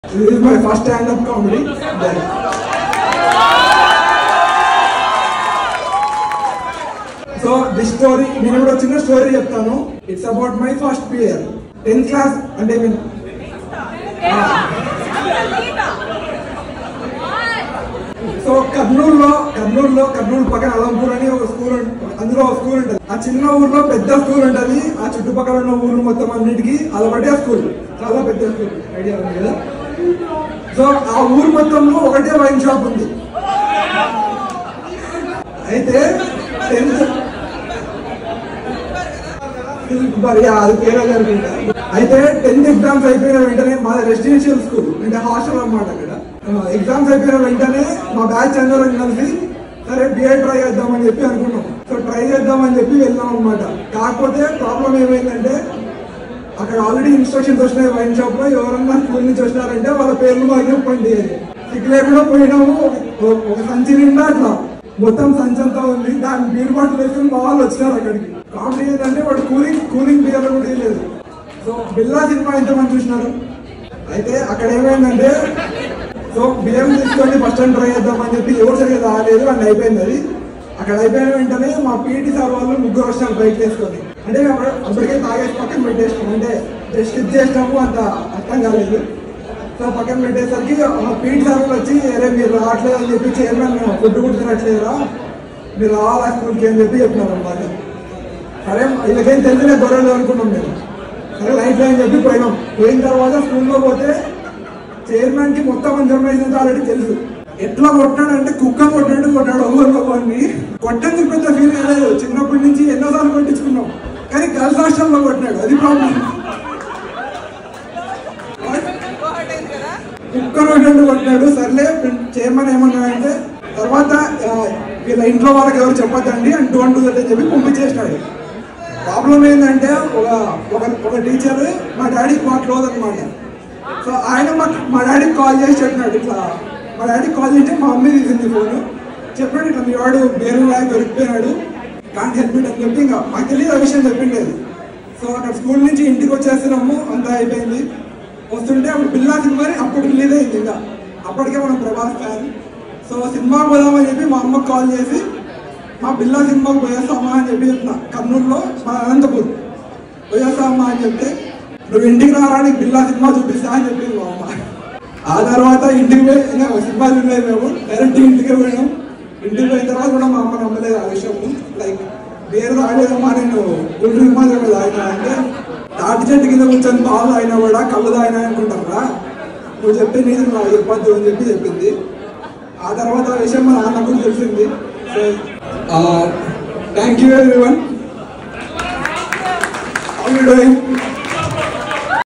This is my first stand-up comedy. Then- so this story నేను కూడా చిన్న story చెప్తాను it's about my first year tenth class అంటే mean so కర్నూలులో కర్నూలులో కర్నూలు పక్కన అలంపూర్ అని ఒక స్కూల్ ఉంటుంది అందులో ఒక స్కూల్ ఉంటుంది ఆ చిన్న ఊర్లో పెద్ద స్కూల్ ఉంటుంది ఆ చుట్టుపక్కల ఉన్న ఊరు మొత్తం అన్నిటికీ అలవాటే స్కూల్ చాలా పెద్ద స్కూల్ ఐడియా ఉంది కదా సో ఆ ఊరు మొత్తంలో ఒకటే వైన్ షాప్ ఉంది అయితే టెన్త్ మరి అది పేరే జరుగుతుంది అయితే టెన్త్ ఎగ్జామ్స్ అయిపోయిన వెంటనే మా రెసిడెన్షియల్ స్కూల్ అంటే హాస్టల్ అన్నమాట అక్కడ ఎగ్జామ్స్ అయిపోయిన వెంటనే మా బ్యాచ్ అందరం కలిసి సరే బిఎడ్ ట్రై చేద్దామని చెప్పి అనుకున్నాం సో ట్రై చేద్దామని చెప్పి వెళ్ళాం అనమాట కాకపోతే ప్రాబ్లం ఏమైందంటే అక్కడ ఆల్రెడీ ఇన్స్ట్రక్షన్స్ వచ్చినాయి వైన్ షాప్ లో ఎవరన్నా స్కూల్ నుంచి వచ్చినారంటే వాళ్ళ పేర్లు మాత్రం పండి సిక్ లేకుండా పోయినాము ఒక- ఒక సంచి నిండా అట్లా మొత్తం సంచి అంతా ఉంది దాని బీర్ బాటిల్ వేసుకుని మా వాళ్ళు వచ్చినారు అక్కడికి కామెడీ ఏంటంటే వాడు కూలింగ్ కూలింగ్ బియర్ కూడా లేదు సో బిల్లా సినిమా ఎంతమంది చూసినారు అయితే అక్కడ ఏమైందంటే సో బియ్యం తీసుకొని ఫస్ట్ టైం ట్రై చేద్దామని చెప్పి ఎవరు సరిగ్గా రాలేదు అని అయిపోయింది అది అక్కడ అయిపోయిన వెంటనే మా పీటీ సార్ వాళ్ళు ముగ్గురు వచ్చినారు బైక్ వేసుకొని అంటే మేము అప్పుడు- అప్పటికే తాగేసి పక్కన పెట్టేసినాం అంటే జస్ట్ ఇది చేసినాము అంత అర్థం కాలేదు సో పక్కన పెట్టేసరికి మా పీటీ సార్ వాళ్ళు వచ్చి అరే మీరు రావట్లేదు అని చెప్పి చైర్మన్ ఫుడ్ కూడా తినట్లేదురా మీరు రావాలా స్కూల్కి అని చెప్పి చెప్పినారు అన్నమాట సరే వీళ్ళకేం తెలియలే గొడవలు అనుకున్నాం మేము సరే లైట్ అని చెప్పి పోయినాం పోయిన తర్వాత స్కూల్లో పోతే చైర్మన్ కి మొత్తం ఇన్ఫర్మేషన్ ఆల్రెడీ తెలుసు ఎట్లా కొట్టాడు అంటే కుక్క కొట్టాడు కొట్టాడు ఒక్కొక్కరిని కొట్టని పెద్ద ఫీల్ కాలేదు చిన్నప్పటి నుంచి ఎన్నోసార్లు కొట్టించుకున్నాం కానీ గర్ల్స్ హాస్టల్లో కొట్టినాడు అది ప్రాబ్లం కుక్క కొట్టాడు కొట్టినాడు సర్లే చైర్మన్ ఏమన్నాడంటే తర్వాత ఆ, వీళ్ళ ఇంట్లో వాళ్ళకి ఎవరు చెప్పొద్దండి అండ్ డోంట్ డూ దట్ అని చెప్పి పంపించేసినాడు ప్రాబ్లం ఏంటంటే ఒక ఒక ఒక టీచర్ మా డాడీకి మా క్లోజ్ అనమాట సో ఆయన మా మా డాడీకి కాల్ చేసి చెప్పినాడు ఇట్లా మా డాడీకి కాల్ చేసి మా మమ్మీ తీసింది ఫోన్ చెప్పాడు ఇట్లా మీ వాడు బేరు రాయి దొరికిపోయినాడు కానీ హెల్ప్ అని చెప్పి ఇంకా మాకు తెలియదు ఆ విషయం చెప్పిండేది సో అక్కడ స్కూల్ నుంచి ఇంటికి వచ్చేస్తున్నాము అంతా అయిపోయింది వస్తుంటే అప్పుడు బిల్లా సినిమా అప్పుడు రిలీజ్ అయింది ఇంకా అప్పటికే మనం ప్రభాస్ ఫ్యాన్ సో సినిమా పోదామని చెప్పి మా అమ్మకి కాల్ చేసి మా బిల్లా సినిమాకి పోయేస్తామా అని చెప్పి చెప్తున్నా కర్నూలులో మా అనంతపూర్ పోయేస్తామా అని చెప్తే నువ్వు ఇంటికి రారా నీకు బిల్లా సినిమా చూపిస్తా అని చెప్పింది మా అమ్మ ఆ తర్వాత ఇంటికి పోయి ఇంకా సినిమా చూడలేదు మేము డైరెక్ట్ ఇంటికి పోయినాం ఇంటికి పోయిన తర్వాత కూడా మా అమ్మ నమ్మలేదు ఆ విషయం లైక్ వేరే తాగలేదమ్మా నేను గుండ్రు సినిమా తాగినా అంటే తాటి చెట్టు కింద కూర్చొని పాలు తాగినా కూడా కళ్ళు తాగినా అనుకుంటాం రా నువ్వు చెప్పి నీది నా ఇబ్బంది అని చెప్పి చెప్పింది ఆ తర్వాత ఆ విషయం మా నాన్న కూడా తెలిసింది so thank you everyone how you doing